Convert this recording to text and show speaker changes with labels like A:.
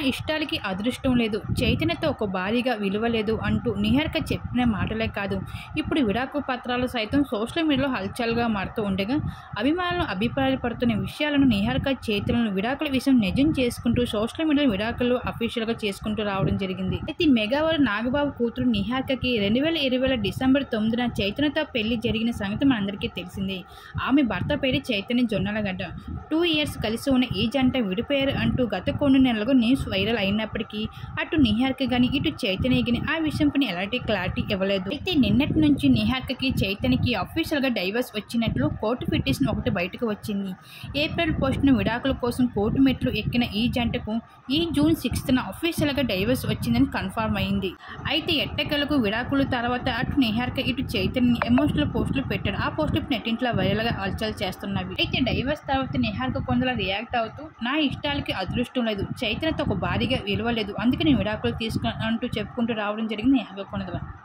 A: ఇష్టాలకి అదృష్టం లేదు చైతన్యతో ఒక భారీగా విలువ లేదు అంటూ నిహారిక చెప్పిన మాటలే కాదు ఇప్పుడు విడాకు పత్రాలు సైతం సోషల్ మీడియాలో హల్చల్గా మారుతూ ఉండగా అభిమానులు అభిప్రాయపడుతున్న విషయాలను నిహారిక చైతన్యను విడాకుల విషయం నిజం చేసుకుంటూ సోషల్ మీడియాలో విడాకులు అఫీషియల్గా చేసుకుంటూ రావడం జరిగింది అయితే మెగావారు నాగబాబు కూతురు నిహారికకి రెండు వేల ఇరవై డిసెంబర్ తొమ్మిదిన చైతన్యతో పెళ్లి జరిగిన సంగతి మనందరికీ తెలిసిందే ఆమె భర్త పేరు చైతన్య జొన్నలగడ్డ టూ ఇయర్స్ కలిసి ఉన్న ఈ జంట విడిపోయారు అంటూ గత కొన్ని నెలలుగా న్యూస్ వైరల్ అయినప్పటికీ అటు నిహారిక కానీ ఇటు చైతన్య కానీ ఆ విషయంపై ఎలాంటి క్లారిటీ ఇవ్వలేదు అయితే నిన్నటి నుంచి నిహారికకి చైతన్యకి అఫీషియల్గా డైవర్స్ వచ్చినట్లు కోర్టు పిటిషన్ ఒకటి బయటకు వచ్చింది ఏప్రిల్ పోస్టున విడాకుల కోసం కోర్టు మెట్లు ఎక్కిన ఈ జంటకు ఈ జూన్ సిక్స్త్న అఫీషియల్గా డైవర్స్ వచ్చిందని కన్ఫర్మ్ అయింది అయితే ఎట్టకెలకు విడాకుల తర్వాత అటు నిహారిక ఇటు చైతన్య ఎమోషనల్ పోస్టులు పెట్టాడు ఆ పోస్టులు నెట్టింట్లో వైరల్గా హల్చల్ చేస్తున్నవి అయితే డైవర్స్ తర్వాత నిహారిక కొందరు రియాక్ట్ అవుతూ నా ఇష్టాలకి అదృష్టం లేదు చైతన్యతో ఒక భారీగా విలువ లేదు అందుకే నేను విడాకులు తీసుకున్నాను అంటూ చెప్పుకుంటూ రావడం జరిగింది నిహారిక కొందరు